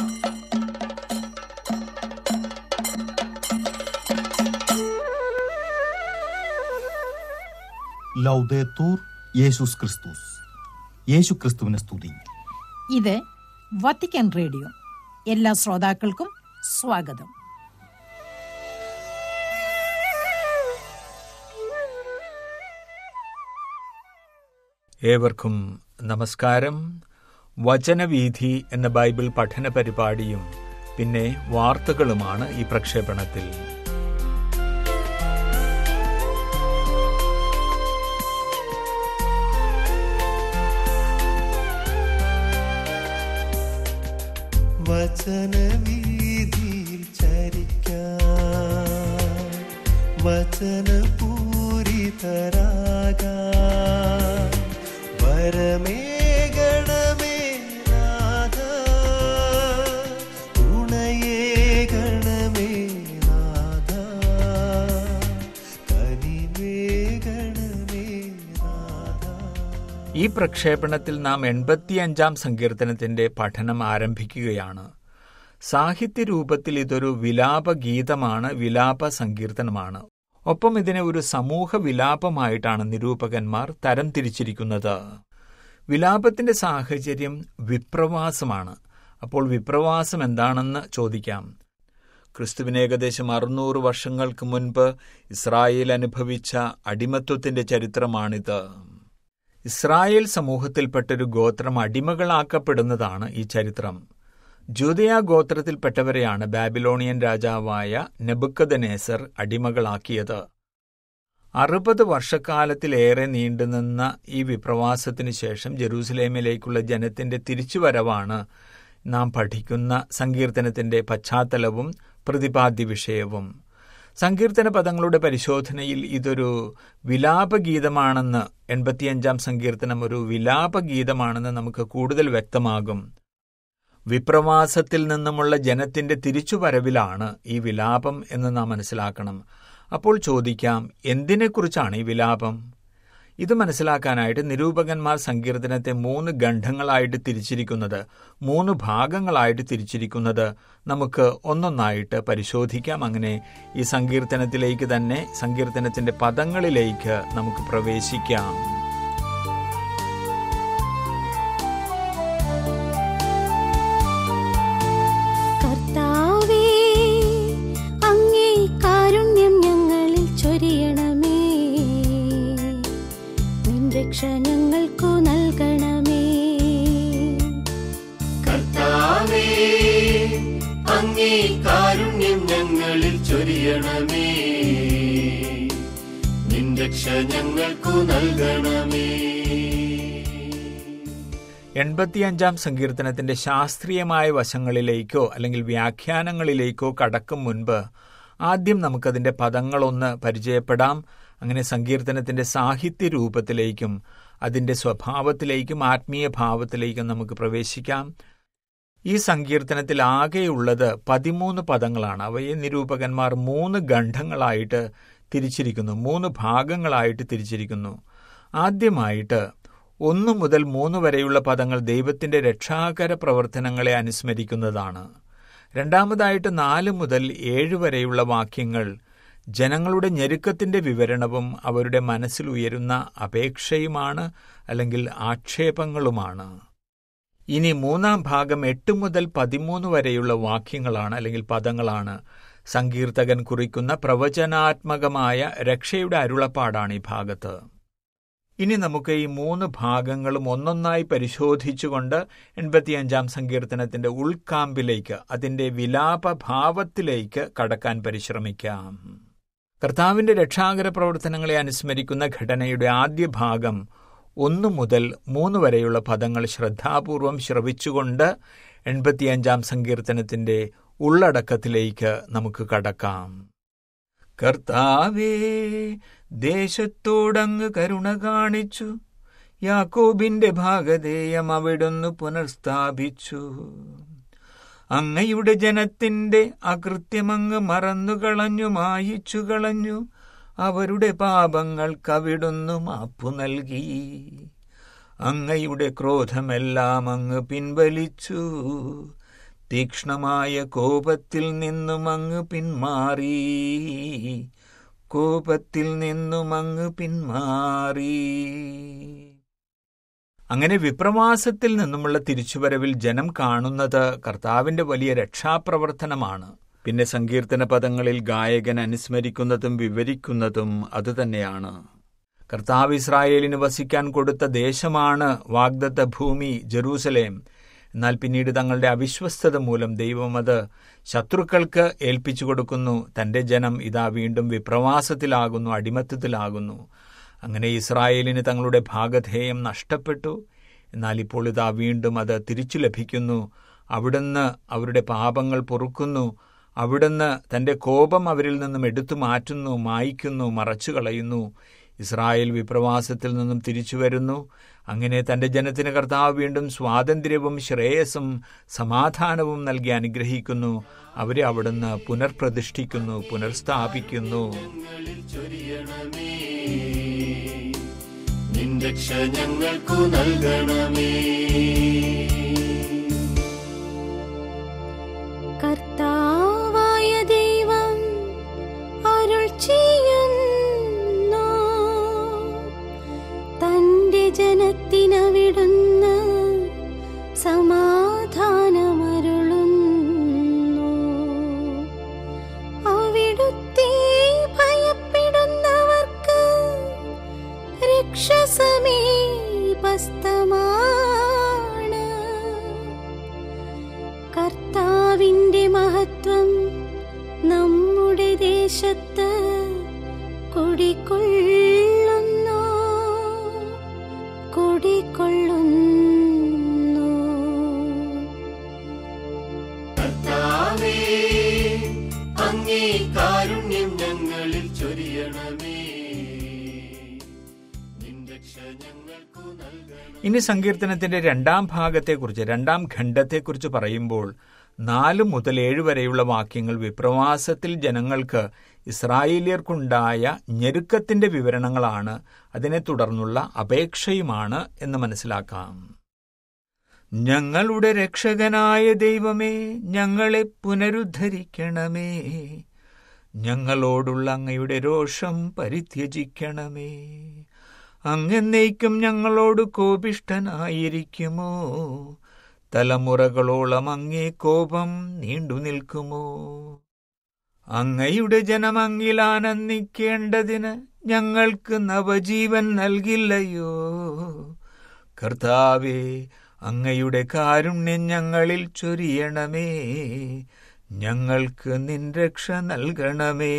ലൗദേത്തൂർ യേശുസ് ക്രിസ്തുസ് യേശു ക്രിസ്തുവിനെ സ്തുതി ഇത് വത്തിക്കാൻ റേഡിയോ എല്ലാ ശ്രോതാക്കൾക്കും സ്വാഗതം ഏവർക്കും നമസ്കാരം വചനവീഥി എന്ന ബൈബിൾ പഠന പരിപാടിയും പിന്നെ വാർത്തകളുമാണ് ഈ പ്രക്ഷേപണത്തിൽ വചനവീതിയിൽ ചരിക്കാൻ വചനപൂരിതരാകാൻ വരമേകണമേ നാഥ തുണയേകണമേ നാഥ കനിവേകണമേ നാഥ ഈ പ്രക്ഷേപണത്തിൽ നാം എൺപത്തിയഞ്ചാം സങ്കീർത്തനത്തിന്റെ പഠനം ആരംഭിക്കുകയാണ് സാഹിത്യ രൂപത്തിൽ ഇതൊരു വിലാപഗീതമാണ് വിലാപ സങ്കീർത്തനമാണ് ഒപ്പം ഇതിനെ ഒരു സമൂഹ വിലാപമായിട്ടാണ് നിരൂപകന്മാർ തരം തിരിച്ചിരിക്കുന്നത് വിലാപത്തിന്റെ സാഹചര്യം വിപ്രവാസമാണ് അപ്പോൾ വിപ്രവാസം എന്താണെന്ന് ചോദിക്കാം ക്രിസ്തുവിന് ഏകദേശം അറുന്നൂറ് വർഷങ്ങൾക്ക് മുൻപ് ഇസ്രായേൽ അനുഭവിച്ച അടിമത്വത്തിന്റെ ചരിത്രമാണിത് ഇസ്രായേൽ സമൂഹത്തിൽപ്പെട്ടൊരു ഗോത്രം അടിമകളാക്കപ്പെടുന്നതാണ് ഈ ചരിത്രം ജൂതയ ഗോത്രത്തിൽപ്പെട്ടവരെയാണ് ബാബിലോണിയൻ രാജാവായ നെബുക്കദനേസർ അടിമകളാക്കിയത് അറുപത് വർഷക്കാലത്തിലേറെ നീണ്ടുനിന്ന ഈ വിപ്രവാസത്തിനു ശേഷം ജെറൂസലേമിലേക്കുള്ള ജനത്തിന്റെ തിരിച്ചുവരവാണ് നാം പഠിക്കുന്ന സങ്കീർത്തനത്തിന്റെ പശ്ചാത്തലവും പ്രതിപാദ്യ വിഷയവും സങ്കീർത്തന പദങ്ങളുടെ പരിശോധനയിൽ ഇതൊരു വിലാപഗീതമാണെന്ന് എൺപത്തിയഞ്ചാം സങ്കീർത്തനം ഒരു വിലാപഗീതമാണെന്ന് നമുക്ക് കൂടുതൽ വ്യക്തമാകും വിപ്രവാസത്തിൽ നിന്നുമുള്ള ജനത്തിന്റെ തിരിച്ചുവരവിലാണ് ഈ വിലാപം എന്ന് നാം മനസ്സിലാക്കണം അപ്പോൾ ചോദിക്കാം എന്തിനെക്കുറിച്ചാണ് ഈ വിലാപം ഇത് മനസ്സിലാക്കാനായിട്ട് നിരൂപകന്മാർ സങ്കീർത്തനത്തെ മൂന്ന് ഖണ്ഡങ്ങളായിട്ട് തിരിച്ചിരിക്കുന്നത് മൂന്ന് ഭാഗങ്ങളായിട്ട് തിരിച്ചിരിക്കുന്നത് നമുക്ക് ഒന്നൊന്നായിട്ട് പരിശോധിക്കാം അങ്ങനെ ഈ സങ്കീർത്തനത്തിലേക്ക് തന്നെ സങ്കീർത്തനത്തിന്റെ പദങ്ങളിലേക്ക് നമുക്ക് പ്രവേശിക്കാം കർത്താവേ അങ്ങേ കാരുണ്യം ഞങ്ങളിൽ ചൊരിയണമേ നിൻ രക്ഷ ഞങ്ങൾക്കു നൽകണമേ കർത്താവേ അങ്ങേ കാരുണ്യം ഞങ്ങളിൽ ചൊരിയണമേ നിൻ രക്ഷ ഞങ്ങൾക്കു നൽകണമേ എൺപത്തിയഞ്ചാം സങ്കീർത്തനത്തിന്റെ ശാസ്ത്രീയമായ വശങ്ങളിലേക്കോ അല്ലെങ്കിൽ വ്യാഖ്യാനങ്ങളിലേക്കോ കടക്കും മുൻപ് ആദ്യം നമുക്കതിന്റെ പദങ്ങളൊന്ന് പരിചയപ്പെടാം അങ്ങനെ സങ്കീർത്തനത്തിന്റെ സാഹിത്യ രൂപത്തിലേക്കും അതിന്റെ സ്വഭാവത്തിലേക്കും ആത്മീയ ഭാവത്തിലേക്കും നമുക്ക് പ്രവേശിക്കാം ഈ സങ്കീർത്തനത്തിൽ ആകെയുള്ളത് പതിമൂന്ന് പദങ്ങളാണ് അവയെ നിരൂപകന്മാർ മൂന്ന് ഖണ്ഡങ്ങളായിട്ട് തിരിച്ചിരിക്കുന്നു മൂന്ന് ഭാഗങ്ങളായിട്ട് തിരിച്ചിരിക്കുന്നു ആദ്യമായിട്ട് ഒന്നു മുതൽ മൂന്ന് വരെയുള്ള പദങ്ങൾ ദൈവത്തിന്റെ രക്ഷാകര പ്രവർത്തനങ്ങളെ അനുസ്മരിക്കുന്നതാണ് രണ്ടാമതായിട്ട് നാല് മുതൽ ഏഴ് വരെയുള്ള വാക്യങ്ങൾ ജനങ്ങളുടെ ഞെരുക്കത്തിന്റെ വിവരണവും അവരുടെ മനസ്സിൽ ഉയരുന്ന അപേക്ഷയുമാണ് അല്ലെങ്കിൽ ആക്ഷേപങ്ങളുമാണ് ഇനി മൂന്നാം ഭാഗം എട്ട് മുതൽ പതിമൂന്ന് വരെയുള്ള വാക്യങ്ങളാണ് അല്ലെങ്കിൽ പദങ്ങളാണ് സങ്കീർത്തകൻ കുറിക്കുന്ന പ്രവചനാത്മകമായ രക്ഷയുടെ അരുളപ്പാടാണ് ഈ ഭാഗത്ത് ഇനി നമുക്ക് ഈ മൂന്ന് ഭാഗങ്ങളും ഒന്നൊന്നായി പരിശോധിച്ചുകൊണ്ട് എൺപത്തിയഞ്ചാം സങ്കീർത്തനത്തിന്റെ ഉൾക്കാമ്പിലേക്ക് അതിന്റെ വിലാപഭാവത്തിലേക്ക് കടക്കാൻ പരിശ്രമിക്കാം കർത്താവിന്റെ രക്ഷാകര പ്രവർത്തനങ്ങളെ അനുസ്മരിക്കുന്ന ഘടനയുടെ ആദ്യ ഭാഗം ഒന്നു മുതൽ മൂന്ന് വരെയുള്ള പദങ്ങൾ ശ്രദ്ധാപൂർവം ശ്രവിച്ചുകൊണ്ട് എൺപത്തിയഞ്ചാം സങ്കീർത്തനത്തിന്റെ ഉള്ളടക്കത്തിലേക്ക് നമുക്ക് കടക്കാം കർത്താവേ ദേശത്തോടങ്ങ് കരുണ കാണിച്ചു യാക്കോബിന്റെ ഭാഗധേയം അവിടുന്ന് പുനർസ്ഥാപിച്ചു അങ്ങയുടെ ജനത്തിന്റെ അകൃത്യമങ്ങ് മറന്നുകളഞ്ഞു മായിച്ചു കളഞ്ഞു അവരുടെ പാപങ്ങൾക്കവിടുന്നു മാപ്പു നൽകി അങ്ങയുടെ ക്രോധമെല്ലാം അങ്ങ് പിൻവലിച്ചു തീക്ഷ്ണമായ കോപത്തിൽ നിന്നും അങ്ങ് പിന്മാറി കോപത്തിൽ നിന്നും അങ്ങ് പിന്മാറി അങ്ങനെ വിപ്രവാസത്തിൽ നിന്നുമുള്ള തിരിച്ചുവരവിൽ ജനം കാണുന്നത് കർത്താവിന്റെ വലിയ രക്ഷാപ്രവർത്തനമാണ് പിന്നെ സങ്കീർത്തന പദങ്ങളിൽ ഗായകൻ അനുസ്മരിക്കുന്നതും വിവരിക്കുന്നതും അതുതന്നെയാണ് കർത്താവ് ഇസ്രായേലിന് വസിക്കാൻ കൊടുത്ത ദേശമാണ് വാഗ്ദത്ത ഭൂമി ജെറൂസലേം എന്നാൽ പിന്നീട് തങ്ങളുടെ അവിശ്വസ്തത മൂലം ദൈവം അത് ശത്രുക്കൾക്ക് ഏൽപ്പിച്ചു കൊടുക്കുന്നു തന്റെ ജനം ഇതാ വീണ്ടും വിപ്രവാസത്തിലാകുന്നു അടിമത്തത്തിലാകുന്നു അങ്ങനെ ഇസ്രായേലിന് തങ്ങളുടെ ഭാഗധേയം നഷ്ടപ്പെട്ടു എന്നാൽ ഇപ്പോൾ ഇതാ വീണ്ടും അത് തിരിച്ചു ലഭിക്കുന്നു അവിടുന്ന് അവരുടെ പാപങ്ങൾ പൊറുക്കുന്നു അവിടുന്ന് തന്റെ കോപം അവരിൽ നിന്നും എടുത്തു മാറ്റുന്നു മായ്ക്കുന്നു മറച്ചു കളയുന്നു ഇസ്രായേൽ വിപ്രവാസത്തിൽ നിന്നും തിരിച്ചു വരുന്നു അങ്ങനെ തന്റെ ജനത്തിന് കർത്താവ് വീണ്ടും സ്വാതന്ത്ര്യവും ശ്രേയസ്സും സമാധാനവും നൽകി അനുഗ്രഹിക്കുന്നു അവരെ അവിടുന്ന് പുനർപ്രതിഷ്ഠിക്കുന്നു പുനർസ്ഥാപിക്കുന്നു നിൻ രക്ഷ ഞങ്ങൾക്കു നൽകണമേ കർത്താവായ ദൈവം അരുൾ ചെയ്യുന്നു തന്റെ ജനത്തിനവിടുന്ന് സമാധാനമരുളുന്നു അവിടുത്തെ ഭയപ്പെടുന്നവർക്ക് രക്ഷ സമീപസ്ഥമാണ് കർത്താവിന്റെ മഹത്വം നമ്മുടെ ദേശത്ത് കുടികൊള്ളുന്നു കുടികൊള്ളുന്നു കർത്താവേ അങ്ങേ കാരുണ്യം ഞങ്ങളിൽ ചൊരിയണമേ നിൻ രക്ഷ ഞങ്ങൾക്കു നൽകണം ഇനി സങ്കീർത്തനത്തിന്റെ രണ്ടാം ഭാഗത്തെക്കുറിച്ച് രണ്ടാം ഖണ്ഡത്തെക്കുറിച്ച് പറയുമ്പോൾ നാല് മുതൽ ഏഴ് വരെയുള്ള വാക്യങ്ങൾ വിപ്രവാസത്തിൽ ജനങ്ങൾക്ക് ഇസ്രായേലിയർക്കുണ്ടായ ഞെരുക്കത്തിന്റെ വിവരണങ്ങളാണ് അതിനെ തുടർന്നുള്ള അപേക്ഷയുമാണ് എന്ന് മനസ്സിലാക്കാം ഞങ്ങളുടെ രക്ഷകനായ ദൈവമേ ഞങ്ങളെ പുനരുദ്ധരിക്കണമേ ഞങ്ങളോടുള്ള അങ്ങയുടെ രോഷം പരിത്യജിക്കണമേ അങ്ങെന്നേക്കും ഞങ്ങളോട് കോപിഷ്ടനായിരിക്കുമോ തലമുറകളോളം അങ്ങേ കോപം നീണ്ടു നിൽക്കുമോ അങ്ങയുടെ ജനം അങ്ങിൽ ആനന്ദിക്കേണ്ടതിന് ഞങ്ങൾക്ക് നവജീവൻ നൽകില്ലയോ കർത്താവേ അങ്ങയുടെ കാരുണ്യം ഞങ്ങളിൽ ചൊരിയണമേ ഞങ്ങൾക്ക് നിൻ രക്ഷ നൽകണമേ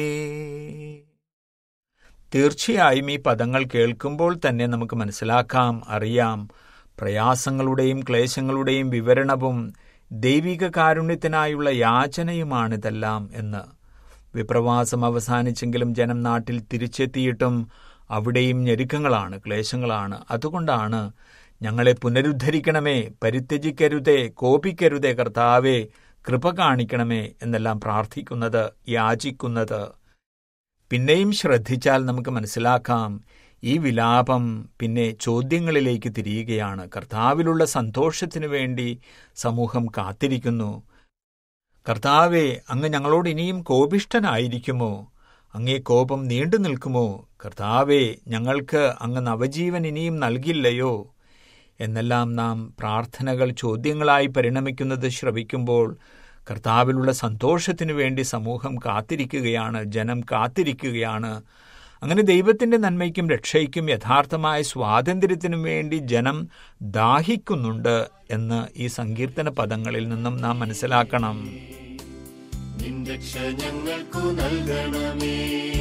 തീർച്ചയായും ഈ പദങ്ങൾ കേൾക്കുമ്പോൾ തന്നെ നമുക്ക് മനസ്സിലാക്കാം അറിയാം പ്രയാസങ്ങളുടെയും ക്ലേശങ്ങളുടെയും വിവരണവും ദൈവിക കാരുണ്യത്തിനായുള്ള യാചനയുമാണിതെല്ലാം എന്ന് വിപ്രവാസം അവസാനിച്ചെങ്കിലും ജനം നാട്ടിൽ തിരിച്ചെത്തിയിട്ടും അവിടെയും ഞെരുക്കങ്ങളാണ് ക്ലേശങ്ങളാണ് അതുകൊണ്ടാണ് ഞങ്ങളെ പുനരുദ്ധരിക്കണമേ പരിത്യജിക്കരുതേ കോപിക്കരുതേ കർത്താവേ കൃപ കാണിക്കണമേ എന്നെല്ലാം പ്രാർത്ഥിക്കുന്നത് യാചിക്കുന്നത് പിന്നെയും ശ്രദ്ധിച്ചാൽ നമുക്ക് മനസ്സിലാക്കാം ഈ വിലാപം പിന്നെ ചോദ്യങ്ങളിലേക്ക് തിരിയുകയാണ് കർത്താവിലുള്ള സന്തോഷത്തിനു വേണ്ടി സമൂഹം കാത്തിരിക്കുന്നു കർത്താവെ അങ്ങ് ഞങ്ങളോട് ഇനിയും കോപിഷ്ടനായിരിക്കുമോ അങ്ങേ കോപം നീണ്ടു നിൽക്കുമോ കർത്താവെ ഞങ്ങൾക്ക് അങ്ങ് നവജീവൻ ഇനിയും നൽകില്ലയോ എന്നെല്ലാം നാം പ്രാർത്ഥനകൾ ചോദ്യങ്ങളായി പരിണമിക്കുന്നത് ശ്രവിക്കുമ്പോൾ കർത്താവിലുള്ള സന്തോഷത്തിനു വേണ്ടി സമൂഹം കാത്തിരിക്കുകയാണ് ജനം കാത്തിരിക്കുകയാണ് അങ്ങനെ ദൈവത്തിന്റെ നന്മയ്ക്കും രക്ഷയ്ക്കും യഥാർത്ഥമായ സ്വാതന്ത്ര്യത്തിനും വേണ്ടി ജനം ദാഹിക്കുന്നുണ്ട് എന്ന് ഈ സങ്കീർത്തന പദങ്ങളിൽ നിന്നും നാം മനസ്സിലാക്കണം നിൻ രക്ഷ ഞങ്ങൾക്കു നൽകണമേ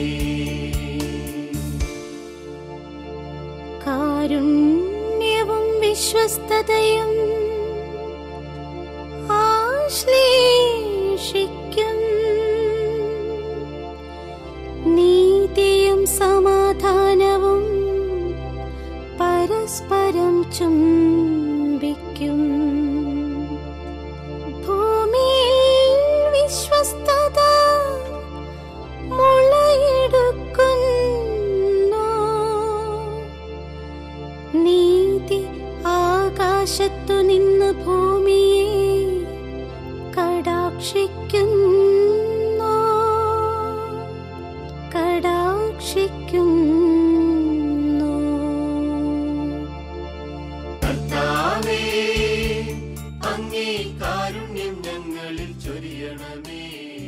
കാരുണ്യവും വിശ്വസ്തതയും ആശ്ലേഷിക്കും നീതിയും സമാധാനവും പരസ്പരം ചുംബിക്കും ഭൂമിയിൽ വിശ്വസ്തത മുളയെടുക്കുന്നു നീതി ആകാശത്തു നിന്ന് ഭൂമിയെ കടാക്ഷിക്കുന്നു കടാക്ഷിക്കുന്നു കർത്താവേ അങ്ങേ കാരുണ്യം ഞങ്ങളിൽ ചൊരിയണമേ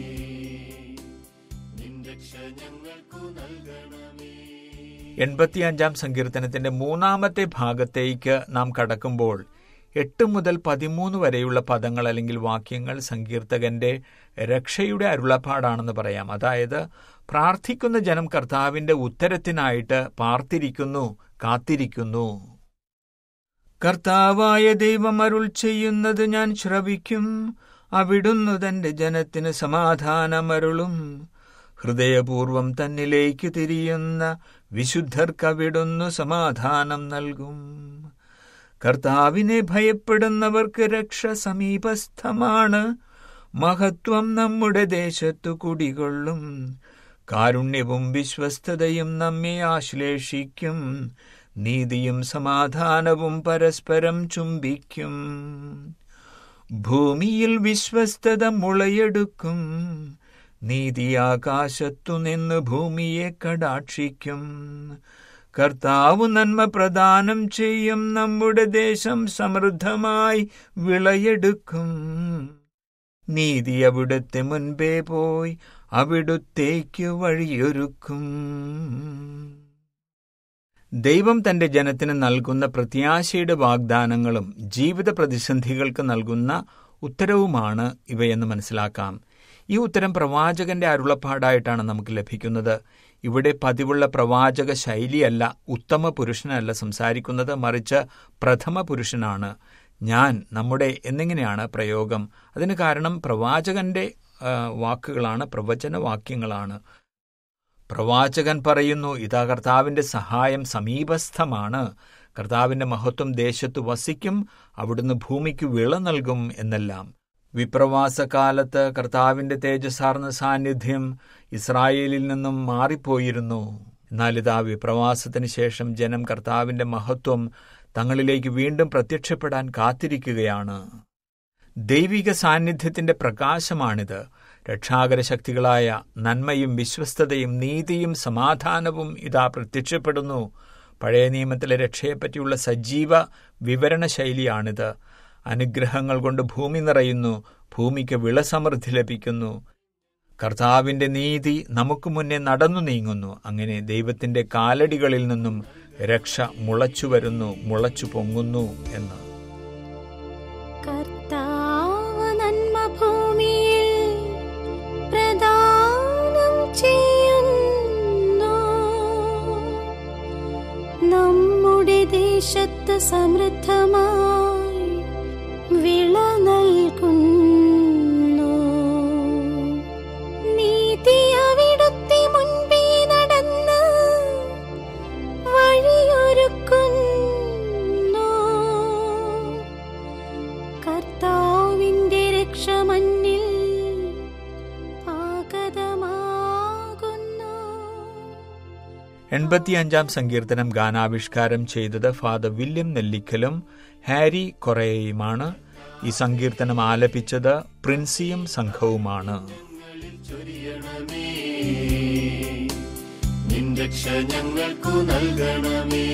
നിൻ രക്ഷ ഞങ്ങൾക്കു നൽകണമേ എൺപത്തിയഞ്ചാം സങ്കീർത്തനത്തിന്റെ മൂന്നാമത്തെ ഭാഗത്തേക്ക് നാം കടക്കുമ്പോൾ എട്ട് മുതൽ പതിമൂന്ന് വരെയുള്ള പദങ്ങൾ അല്ലെങ്കിൽ വാക്യങ്ങൾ സങ്കീർത്തകന്റെ രക്ഷയുടെ അരുളപ്പാടാണെന്ന് പറയാം അതായത് പ്രാർത്ഥിക്കുന്ന ജനം കർത്താവിന്റെ ഉത്തരത്തിനായിട്ട് പാർത്തിരിക്കുന്നു കാത്തിരിക്കുന്നു കർത്താവായ ദൈവം അരുൾ ചെയ്യുന്നത് ഞാൻ ശ്രവിക്കും അവിടുന്നു തന്റെ ജനത്തിന് സമാധാനമരുളും ഹൃദയപൂർവം തന്നിലേക്ക് തിരിയുന്ന വിശുദ്ധർക്കവിടുന്നു സമാധാനം നൽകും കർത്താവിനെ ഭയപ്പെടുന്നവർക്ക് രക്ഷ സമീപസ്ഥമാണ് മഹത്വം നമ്മുടെ ദേശത്തു കുടികൊള്ളും കാരുണ്യവും വിശ്വസ്തതയും നമ്മെ ആശ്ലേഷിക്കും നീതിയും സമാധാനവും പരസ്പരം ചുംബിക്കും ഭൂമിയിൽ വിശ്വസ്തത മുളയെടുക്കും നീതി ആകാശത്തുനിന്ന് ഭൂമിയെ കടാക്ഷിക്കും കർത്താവ് നന്മ പ്രദാനം ചെയ്യും നമ്മുടെ ദേശം സമൃദ്ധമായി വിളയെടുക്കും നീതി അവിടുത്തെ മുൻപേ പോയി അവിടുത്തേക്ക് വഴിയൊരുക്കും ദൈവം തന്റെ ജനത്തിന് നൽകുന്ന പ്രത്യാശയുടെ വാഗ്ദാനങ്ങളും ജീവിത പ്രതിസന്ധികൾക്ക് നൽകുന്ന ഉത്തരവുമാണ് ഇവയെന്ന് മനസ്സിലാക്കാം ഈ ഉത്തരം പ്രവാചകന്റെ അരുളപ്പാടായിട്ടാണ് നമുക്ക് ലഭിക്കുന്നത് ഇവിടെ പതിവുള്ള പ്രവാചക ശൈലിയല്ല ഉത്തമ പുരുഷനല്ല സംസാരിക്കുന്നത് മറിച്ച് പ്രഥമ പുരുഷനാണ് ഞാൻ നമ്മുടെ എന്നിങ്ങനെയാണ് പ്രയോഗം അതിന് കാരണം പ്രവാചകന്റെ ആ, വാക്കുകളാണ് പ്രവചന വാക്യങ്ങളാണ് പ്രവാചകൻ പറയുന്നു ഇതാ കർത്താവിന്റെ സഹായം സമീപസ്ഥമാണ് കർത്താവിന്റെ മഹത്വം ദേശത്ത് വസിക്കും അവിടുന്ന് ഭൂമിക്ക് വിള നൽകും എന്നെല്ലാം വിപ്രവാസകാലത്ത് കർത്താവിന്റെ തേജസ്സാർന്ന സാന്നിധ്യം ഇസ്രായേലിൽ നിന്നും മാറിപ്പോയിരുന്നു എന്നാൽ ഇതാ വിപ്രവാസത്തിന് ശേഷം ജനം കർത്താവിന്റെ മഹത്വം തങ്ങളിലേക്ക് വീണ്ടും പ്രത്യക്ഷപ്പെടാൻ കാത്തിരിക്കുകയാണ് ദൈവിക സാന്നിധ്യത്തിന്റെ പ്രകാശമാണിത് രക്ഷാകര ശക്തികളായ നന്മയും വിശ്വസ്തതയും നീതിയും സമാധാനവും ഇതാ പ്രത്യക്ഷപ്പെടുന്നു പഴയ നിയമത്തിലെ രക്ഷയെപ്പറ്റിയുള്ള സജീവ വിവരണ ശൈലിയാണിത് അനുഗ്രഹങ്ങൾ കൊണ്ട് ഭൂമി നിറയുന്നു ഭൂമിക്ക് വിളസമൃദ്ധി ലഭിക്കുന്നു കർത്താവിന്റെ നീതി നമുക്ക് മുന്നേ നടന്നു നീങ്ങുന്നു അങ്ങനെ ദൈവത്തിന്റെ കാലടികളിൽ നിന്നും രക്ഷ മുളച്ചു വരുന്നു മുളച്ചു പൊങ്ങുന്നു എന്ന് കർത്താവ് നന്മ ഭൂമിയിൽ പ്രദാനം ചെയ്യുന്നു നമ്മുടെ ദേശത്ത് സമൃദ്ധമായി വിള നൽകുന്നു നീതി അവിടുത്തെ മുൻപേ നടന്ന് വഴിയൊരുക്കുന്നു കർത്താവിന്റെ രക്ഷമന്നിൽ ആഗതമാകുന്നു എൺപത്തിയഞ്ചാം സങ്കീർത്തനം ഗാനാവിഷ്കാരം ചെയ്തത് ഫാദർ വില്യം നെല്ലിക്കലും ഹാരി കൊറേയുമാണ് ഈ സങ്കീർത്തനം ആലപിച്ചത് പ്രിൻസിയും സംഘവുമാണ് ചൊരിയണമേ നിൻ രക്ഷ ഞങ്ങൾക്കു നൽകണമേ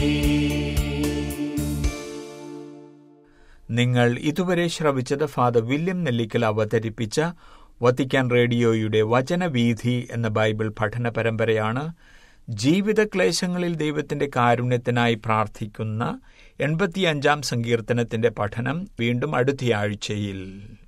നിങ്ങൾ ഇതുവരെ ശ്രവിച്ചത് ഫാദർ വില്യം നെല്ലിക്കൽ അവതരിപ്പിച്ച വത്തിക്കാൻ റേഡിയോയുടെ വചനവീഥി എന്ന ബൈബിൾ പഠന പരമ്പരയാണ് ജീവിത ക്ലേശങ്ങളിൽ ദൈവത്തിന്റെ കാരുണ്യത്തിനായി പ്രാർത്ഥിക്കുന്ന എൺപത്തിയഞ്ചാം സങ്കീർത്തനത്തിന്റെ പഠനം വീണ്ടും അടുത്തയാഴ്ചയിൽ